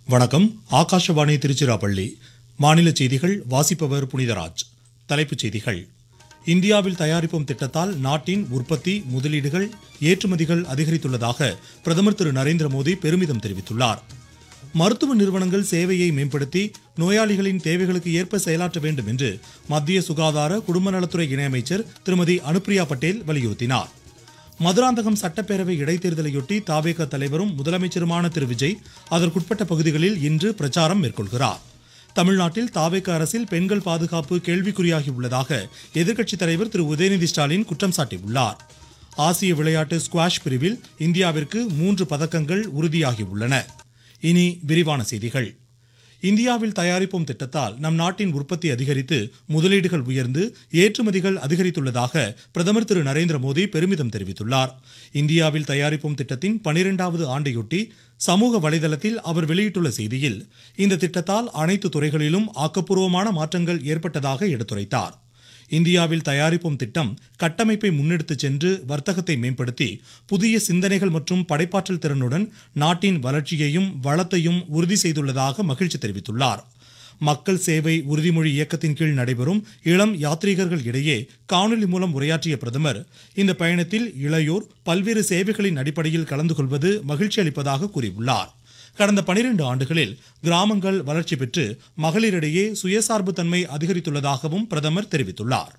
வணக்கம் ஆகாஷவாணி திருச்சிராப்பள்ளி மாநில செய்திகள் வாசிப்பவர் புனிதராஜ் தலைப்புச் செய்திகள் இந்தியாவில் தயாரிப்போம் திட்டத்தால் நாட்டின் உற்பத்தி முதலீடுகள் ஏற்றுமதிகள் அதிகரித்துள்ளதாக பிரதமர் திரு நரேந்திர மோடி பெருமிதம் தெரிவித்துள்ளார் மருத்துவ நிறுவனங்கள் சேவையை மேம்படுத்தி நோயாளிகளின் தேவைகளுக்கு ஏற்ப செயலாற்ற வேண்டும் என்று மத்திய சுகாதார குடும்ப நலத்துறை இணையமைச்சர் திருமதி அனுப்பிரியா பட்டேல் வலியுறுத்தினார் மதுராந்தகம் சட்டப்பேரவை இடைத்தேர்தலையொட்டி தாவேக தலைவரும் முதலமைச்சருமான திரு விஜய் அதற்குட்பட்ட பகுதிகளில் இன்று பிரச்சாரம் மேற்கொள்கிறார் தமிழ்நாட்டில் தாவேக அரசில் பெண்கள் பாதுகாப்பு கேள்விக்குறியாகி உள்ளதாக எதிர்க்கட்சித் தலைவர் திரு உதயநிதி ஸ்டாலின் குற்றம் சாட்டியுள்ளார் ஆசிய விளையாட்டு ஸ்குவாஷ் பிரிவில் இந்தியாவிற்கு மூன்று பதக்கங்கள் உறுதியாகியுள்ளன இனி விரிவான செய்திகள் இந்தியாவில் தயாரிப்போம் திட்டத்தால் நம் நாட்டின் உற்பத்தி அதிகரித்து முதலீடுகள் உயர்ந்து ஏற்றுமதிகள் அதிகரித்துள்ளதாக பிரதமர் திரு நரேந்திர மோடி பெருமிதம் தெரிவித்துள்ளார் இந்தியாவில் தயாரிப்போம் திட்டத்தின் பனிரெண்டாவது ஆண்டையொட்டி சமூக வலைதளத்தில் அவர் வெளியிட்டுள்ள செய்தியில் இந்த திட்டத்தால் அனைத்து துறைகளிலும் ஆக்கப்பூர்வமான மாற்றங்கள் ஏற்பட்டதாக எடுத்துரைத்தார் இந்தியாவில் தயாரிப்போம் திட்டம் கட்டமைப்பை முன்னெடுத்துச் சென்று வர்த்தகத்தை மேம்படுத்தி புதிய சிந்தனைகள் மற்றும் படைப்பாற்றல் திறனுடன் நாட்டின் வளர்ச்சியையும் வளத்தையும் உறுதி செய்துள்ளதாக மகிழ்ச்சி தெரிவித்துள்ளார் மக்கள் சேவை உறுதிமொழி இயக்கத்தின் கீழ் நடைபெறும் இளம் யாத்ரீகர்கள் இடையே காணொலி மூலம் உரையாற்றிய பிரதமர் இந்த பயணத்தில் இளையோர் பல்வேறு சேவைகளின் அடிப்படையில் கலந்து கொள்வது மகிழ்ச்சி அளிப்பதாக கூறியுள்ளார் கடந்த பனிரெண்டு ஆண்டுகளில் கிராமங்கள் வளர்ச்சி பெற்று மகளிரிடையே சுயசார்பு தன்மை அதிகரித்துள்ளதாகவும் பிரதமர் தெரிவித்துள்ளார்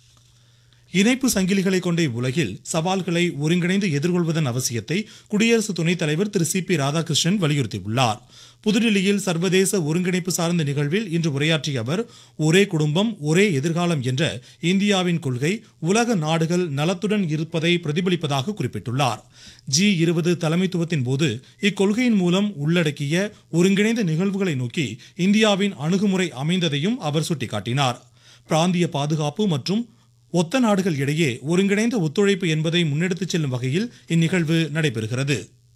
இணைப்பு சங்கிலிகளை கொண்ட உலகில் சவால்களை ஒருங்கிணைந்து எதிர்கொள்வதன் அவசியத்தை குடியரசு துணைத் தலைவர் திரு சி பி ராதாகிருஷ்ணன் வலியுறுத்தியுள்ளார் புதுடில்லியில் சர்வதேச ஒருங்கிணைப்பு சார்ந்த நிகழ்வில் இன்று உரையாற்றிய அவர் ஒரே குடும்பம் ஒரே எதிர்காலம் என்ற இந்தியாவின் கொள்கை உலக நாடுகள் நலத்துடன் இருப்பதை பிரதிபலிப்பதாக குறிப்பிட்டுள்ளார் ஜி இருபது தலைமைத்துவத்தின் போது இக்கொள்கையின் மூலம் உள்ளடக்கிய ஒருங்கிணைந்த நிகழ்வுகளை நோக்கி இந்தியாவின் அணுகுமுறை அமைந்ததையும் அவர் சுட்டிக்காட்டினார் பிராந்திய பாதுகாப்பு மற்றும் ஒத்த நாடுகள் இடையே ஒருங்கிணைந்த ஒத்துழைப்பு என்பதை முன்னெடுத்துச் செல்லும் வகையில் இந்நிகழ்வு நடைபெறுகிறது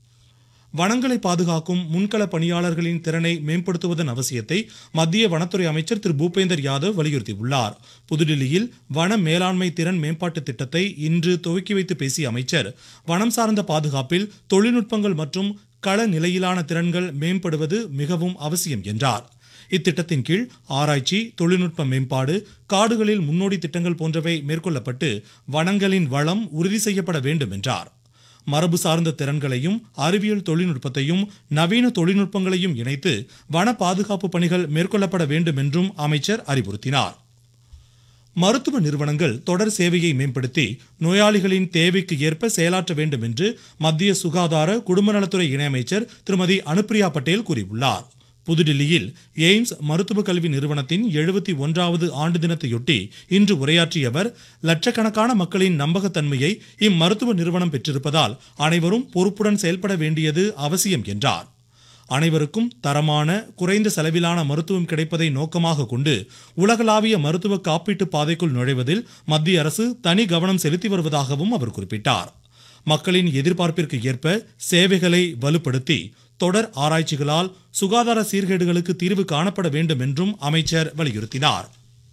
வனங்களை பாதுகாக்கும் முன்கள பணியாளர்களின் திறனை மேம்படுத்துவதன் அவசியத்தை மத்திய வனத்துறை அமைச்சர் திரு பூபேந்தர் யாதவ் வலியுறுத்தியுள்ளார் புதுடில்லியில் வன மேலாண்மை திறன் மேம்பாட்டு திட்டத்தை இன்று துவக்கி வைத்து பேசிய அமைச்சர் வனம் சார்ந்த பாதுகாப்பில் தொழில்நுட்பங்கள் மற்றும் கள நிலையிலான திறன்கள் மேம்படுவது மிகவும் அவசியம் என்றார் இத்திட்டத்தின் கீழ் ஆராய்ச்சி தொழில்நுட்ப மேம்பாடு காடுகளில் முன்னோடி திட்டங்கள் போன்றவை மேற்கொள்ளப்பட்டு வனங்களின் வளம் உறுதி செய்யப்பட வேண்டும் என்றார் மரபு சார்ந்த திறன்களையும் அறிவியல் தொழில்நுட்பத்தையும் நவீன தொழில்நுட்பங்களையும் இணைத்து வன பாதுகாப்பு பணிகள் மேற்கொள்ளப்பட வேண்டும் என்றும் அமைச்சர் அறிவுறுத்தினார் மருத்துவ நிறுவனங்கள் தொடர் சேவையை மேம்படுத்தி நோயாளிகளின் தேவைக்கு ஏற்ப செயலாற்ற வேண்டும் என்று மத்திய சுகாதார குடும்ப நலத்துறை இணையமைச்சர் திருமதி அனுப்பிரியா பட்டேல் கூறியுள்ளார் புதுடில்லியில் எய்ம்ஸ் மருத்துவ கல்வி நிறுவனத்தின் எழுபத்தி ஒன்றாவது ஆண்டு தினத்தையொட்டி இன்று உரையாற்றிய அவர் லட்சக்கணக்கான மக்களின் நம்பகத்தன்மையை இம்மருத்துவ நிறுவனம் பெற்றிருப்பதால் அனைவரும் பொறுப்புடன் செயல்பட வேண்டியது அவசியம் என்றார் அனைவருக்கும் தரமான குறைந்த செலவிலான மருத்துவம் கிடைப்பதை நோக்கமாக கொண்டு உலகளாவிய மருத்துவ காப்பீட்டு பாதைக்குள் நுழைவதில் மத்திய அரசு தனி கவனம் செலுத்தி வருவதாகவும் அவர் குறிப்பிட்டார் மக்களின் எதிர்பார்ப்பிற்கு ஏற்ப சேவைகளை வலுப்படுத்தி தொடர் ஆராய்ச்சிகளால் சுகாதார சீர்கேடுகளுக்கு தீர்வு காணப்பட வேண்டும் என்றும் அமைச்சர் வலியுறுத்தினார்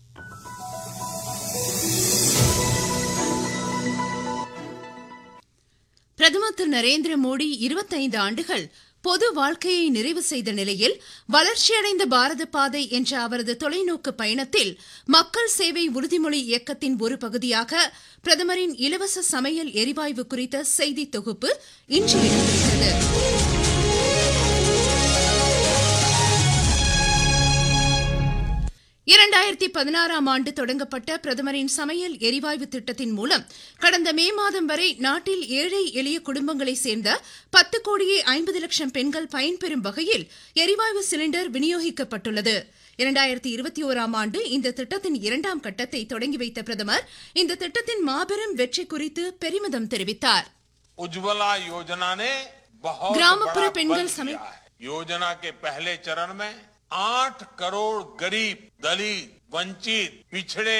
பிரதமர் திரு நரேந்திர மோடி இருபத்தைந்து ஆண்டுகள் பொது வாழ்க்கையை நிறைவு செய்த நிலையில் வளர்ச்சியடைந்த பாரத பாதை என்ற அவரது தொலைநோக்கு பயணத்தில் மக்கள் சேவை உறுதிமொழி இயக்கத்தின் ஒரு பகுதியாக பிரதமரின் இலவச சமையல் எரிவாயு குறித்த செய்தி தொகுப்பு இன்று இடம்பெறுகிறது இரண்டாயிரத்தி பதினாறாம் ஆண்டு தொடங்கப்பட்ட பிரதமரின் சமையல் எரிவாயு திட்டத்தின் மூலம் கடந்த மே மாதம் வரை நாட்டில் ஏழை எளிய குடும்பங்களை சேர்ந்த பத்து கோடியே ஐம்பது லட்சம் பெண்கள் பயன்பெறும் வகையில் எரிவாயு சிலிண்டர் விநியோகிக்கப்பட்டுள்ளது இரண்டாயிரத்தி இருபத்தி ஓராம் ஆண்டு இந்த திட்டத்தின் இரண்டாம் கட்டத்தை தொடங்கி வைத்த பிரதமர் இந்த திட்டத்தின் மாபெரும் வெற்றி குறித்து பெருமிதம் தெரிவித்தார் उज्ज्वला योजना ने बहुत ग्रामपुर बड़ा पेंगल बल समेत- किया है योजना के पहले चरण में आठ करोड़ गरीब दलित वंचित पिछड़े